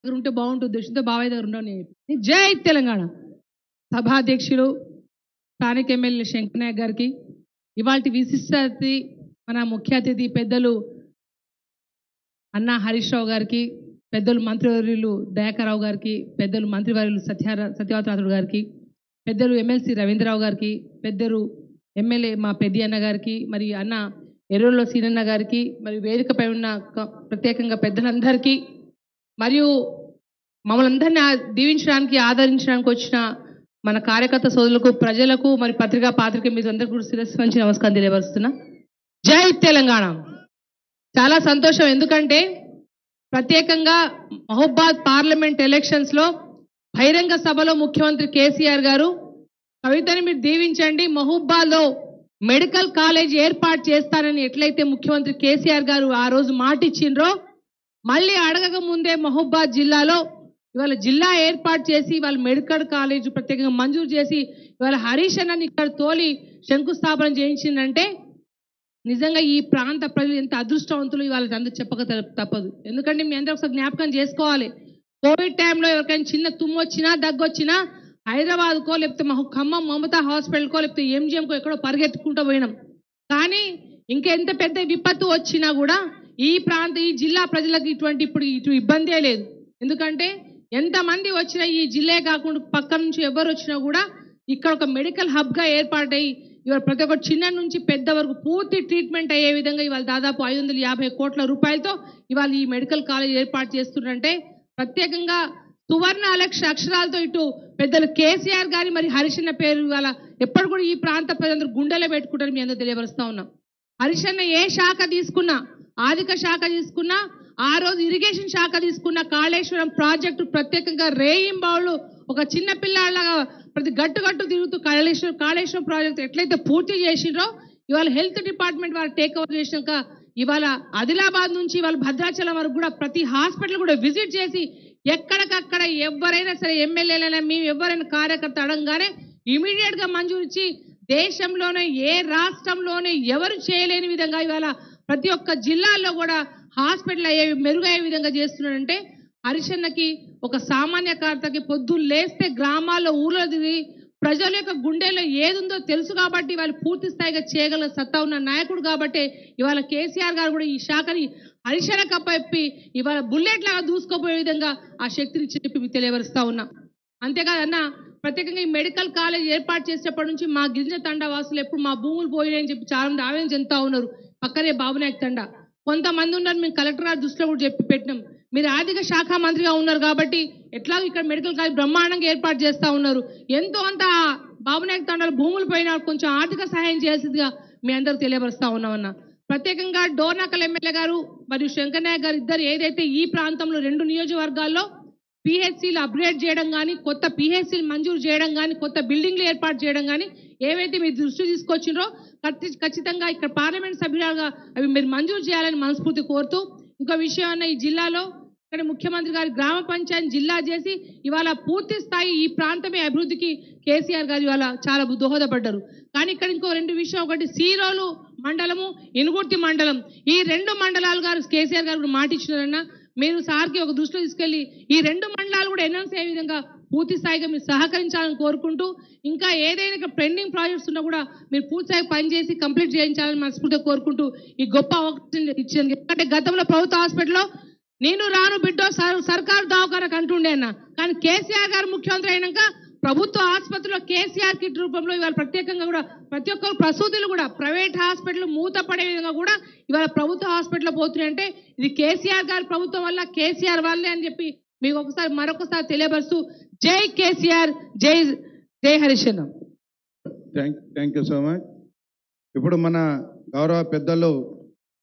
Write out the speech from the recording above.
దగ్గర ఉంటే బాగుంటుంది ఉద్దేశంతో బాబాయ్ దగ్గర ఉండవు నేను చెప్పి జై తెలంగాణ సభాధ్యక్షులు స్థానిక ఎమ్మెల్యే శంకర్ నాయక్ గారికి ఇవాళ విశిష్ట అతిథి మన ముఖ్య అతిథి పెద్దలు అన్నా హరీష్ రావు గారికి పెద్దలు మంత్రివర్యులు దయాకర్రావు గారికి పెద్దలు మంత్రివర్యులు సత్యార సత్యవతరాథుడు గారికి పెద్దలు ఎమ్మెల్సీ రవీంద్రరావు గారికి పెద్దలు ఎమ్మెల్యే మా పెద్ది అన్న గారికి మరి అన్న ఎర్రలో సీనన్న గారికి మరి వేదికపై ఉన్న క- ప్రత్యేకంగా పెద్దలందరికీ మరియు మమ్మల్ని అందరినీ ఆ- దీవించడానికి ఆదరించడానికి వచ్చిన మన కార్యకర్త సోదరులకు ప్రజలకు మరి పత్రికా పాత్రిక మీద అందరికీ కూడా శిరస్సు వంచి నమస్కారం తెలియపరుస్తున్నా జై తెలంగాణ చాలా సంతోషం ఎందుకంటే ప్రత్యేకంగా మహబాద్ పార్లమెంట్ ఎలక్షన్స్ లో బహిరంగ సభలో ముఖ్యమంత్రి కేసీఆర్ గారు కవితని మీరు దీవించండి మహబూబాద్ లో మెడికల్ కాలేజ్ ఏర్పాటు చేస్తానని ఎట్లయితే ముఖ్యమంత్రి కేసీఆర్ గారు ఆ రోజు మాట ఇచ్చిండ్రో మళ్ళీ అడగక ముందే మహబూబాద్ జిల్లాలో ఇవాళ జిల్లా ఏర్పాటు చేసి ఇవాళ మెడికల్ కాలేజ్ ప్రత్యేకంగా మంజూరు చేసి ఇవాళ హరీష్ అన్నని ఇక్కడ తోలి శంకుస్థాపన చేయించిందంటే నిజంగా ఈ ప్రాంత ప్రజలు ఎంత అదృష్టవంతులు ఇవాళ అందరూ చెప్పక త- తప్పదు ఎందుకంటే మీ అందరూ ఒకసారి జ్ఞాపకం చేసుకోవాలి కోవిడ్ టైంలో ఎవరికైనా చిన్న తుమ్ము వచ్చినా దగ్గు వచ్చినా హైదరాబాద్కో లేకపోతే మా ఖమ్మం మమతా హాస్పిటల్కో లేకపోతే ఎంజిఎంకో ఎక్కడో పరిగెత్తుకుంటూ పోయినాం కానీ ఇంకెంత పెద్ద విపత్తు వచ్చినా కూడా ఈ ప్రాంత ఈ జిల్లా ప్రజలకు ఇటువంటి ఇప్పుడు ఇటు ఇబ్బందే లేదు ఎందుకంటే ఎంతమంది వచ్చినా ఈ జిల్లే కాకుండా పక్క నుంచి ఎవరు వచ్చినా కూడా ఇక్కడ ఒక మెడికల్ హబ్ గా ఏర్పాటై ఇవాళ ప్రతి ఒక్క చిన్న నుంచి పెద్ద వరకు పూర్తి ట్రీట్మెంట్ అయ్యే విధంగా ఇవాళ దాదాపు ఐదు వందల యాభై కోట్ల రూపాయలతో ఇవాళ ఈ మెడికల్ కాలేజ్ ఏర్పాటు చేస్తున్నారంటే ప్రత్యేకంగా సువర్ణ అలక్ష అక్షరాలతో ఇటు పెద్దలు కేసీఆర్ గారి మరి హరిశన్న పేరు ఇవాళ ఎప్పుడు కూడా ఈ ప్రాంత ప్రజలందరూ గుండెలో పెట్టుకుంటారు మీ అందరూ తెలియపరుస్తా ఉన్నాం హరిశన్న ఏ శాఖ తీసుకున్నా ఆర్థిక శాఖ తీసుకున్నా ఆ రోజు ఇరిగేషన్ శాఖ తీసుకున్న కాళేశ్వరం ప్రాజెక్టు ప్రత్యేకంగా రేయింబావులు ఒక చిన్న పిల్లాళ్ళగా ప్రతి గట్టు గట్టు తిరుగుతూ కాళేశ్వరం కాళేశ్వరం ప్రాజెక్టు ఎట్లయితే పూర్తి చేసిండ్రో ఇవాళ హెల్త్ డిపార్ట్మెంట్ వారు టేక్ ఓవర్ చేసినాక ఇవాళ ఆదిలాబాద్ నుంచి ఇవాళ భద్రాచలం వరకు కూడా ప్రతి హాస్పిటల్ కూడా విజిట్ చేసి ఎక్కడికక్కడ ఎవరైనా సరే ఎమ్మెల్యేలైనా మేము ఎవరైనా కార్యకర్త అడగగానే ఇమీడియట్ గా మంజూరు ఇచ్చి దేశంలోనే ఏ రాష్ట్రంలోనే ఎవరు చేయలేని విధంగా ఇవాళ ప్రతి ఒక్క జిల్లాల్లో కూడా హాస్పిటల్ అయ్యే మెరుగయ్యే విధంగా చేస్తున్నాడంటే హరిశన్నకి ఒక సామాన్య కార్తకి పొద్దున్న లేస్తే గ్రామాల్లో ఊర్లో తిరిగి ప్రజల యొక్క గుండెలో ఏదుందో తెలుసు కాబట్టి వాళ్ళు పూర్తి స్థాయిగా చేయగల సత్తా ఉన్న నాయకుడు కాబట్టి ఇవాళ కేసీఆర్ గారు కూడా ఈ శాఖని హరిశన కప్పి ఇవాళ బుల్లెట్ లాగా దూసుకోపోయే విధంగా ఆ శక్తిని చెప్పి మీకు తెలియవరుస్తా ఉన్నా అంతేకాదన్న ప్రత్యేకంగా ఈ మెడికల్ కాలేజ్ ఏర్పాటు చేసేటప్పటి నుంచి మా గిరిజన తండా వాసులు ఎప్పుడు మా భూములు పోయినాయని చెప్పి చాలా మంది ఆవేదన చెందుతా ఉన్నారు పక్కనే బాబునాయక్ తండా కొంతమంది ఉన్నారు మేము కలెక్టర్ గారి దృష్టిలో కూడా చెప్పి పెట్టినాం మీరు ఆర్థిక శాఖ మంత్రిగా ఉన్నారు కాబట్టి ఎట్లాగో ఇక్కడ మెడికల్ కాలేజ్ బ్రహ్మాండంగా ఏర్పాటు చేస్తా ఉన్నారు ఎంతో అంత బాబునాయక్ తండాలు భూములు పైన కొంచెం ఆర్థిక సహాయం చేసేదిగా మీ అందరూ తెలియపరుస్తా ఉన్నామన్న ప్రత్యేకంగా డోర్నాకల్ ఎమ్మెల్యే గారు మరియు శంకర్ నాయక్ గారు ఇద్దరు ఏదైతే ఈ ప్రాంతంలో రెండు నియోజకవర్గాల్లో పిహెచ్సిలు అప్గ్రేడ్ చేయడం కానీ కొత్త పిహెచ్సిలు మంజూరు చేయడం కానీ కొత్త బిల్డింగ్లు ఏర్పాటు చేయడం కానీ ఏవైతే మీరు దృష్టి తీసుకొచ్చిండ్రో ఖచ్చి- ఖచ్చితంగా ఇక్కడ పార్లమెంట్ సభ్యులుగా అవి మీరు మంజూరు చేయాలని మనస్ఫూర్తి కోరుతూ ఇంకో విషయం అన్న ఈ జిల్లాలో ఇక్కడ ముఖ్యమంత్రి గారు గ్రామ పంచాయతీ జిల్లా చేసి ఇవాళ పూర్తి స్థాయి ఈ ప్రాంతమే అభివృద్ధికి కేసీఆర్ గారు ఇవాళ చాలా దోహదపడ్డారు కానీ ఇక్కడ ఇంకో రెండు విషయం ఒకటి సీరోలు మండలము ఇనుగుర్తి మండలం ఈ రెండు మండలాలు గారు కేసీఆర్ గారు కూడా మాట ఇచ్చినారన్న మీరు సార్కి ఒక దృష్టిలో తీసుకెళ్లి ఈ రెండు మండలాలు కూడా ఎన్ఎంసీ అయ్యే విధంగా పూర్తి స్థాయిగా మీరు సహకరించాలని కోరుకుంటూ ఇంకా ఏదైనా ఇక్కడ పెండింగ్ ప్రాజెక్ట్స్ ఉన్నా కూడా మీరు పూర్తి స్థాయి పనిచేసి కంప్లీట్ చేయించాలని మనస్ఫూర్తిగా కోరుకుంటూ ఈ గొప్ప అవకాశం ఇచ్చింది ఎందుకంటే గతంలో ప్రభుత్వ హాస్పిటల్లో నేను రాను బిడ్డో సర్- సర్కారు దవాఖానకు అంటుండే అన్న కానీ కేసీఆర్ గారు ముఖ్యమంత్రి అయినాక ప్రభుత్వ ఆసుపత్రిలో కేసీఆర్ కిట్ రూపంలో ఇవాళ ప్రత్యేకంగా కూడా ప్రతి ఒక్క ప్రసూతులు కూడా ప్రైవేట్ హాస్పిటల్ మూతపడే విధంగా కూడా ఇవాళ ప్రభుత్వ హాస్పిటల్ పోతున్నాయంటే ఇది కేసీఆర్ గారి ప్రభుత్వం వల్ల కేసీఆర్ వల్లే అని చెప్పి మీకు ఒకసారి మరొకసారి తెలియపరుస్తూ జై కేసీఆర్ జై జై హరిశన్న thank thank you so much ఇప్పుడు మన గౌరవ పెద్దలు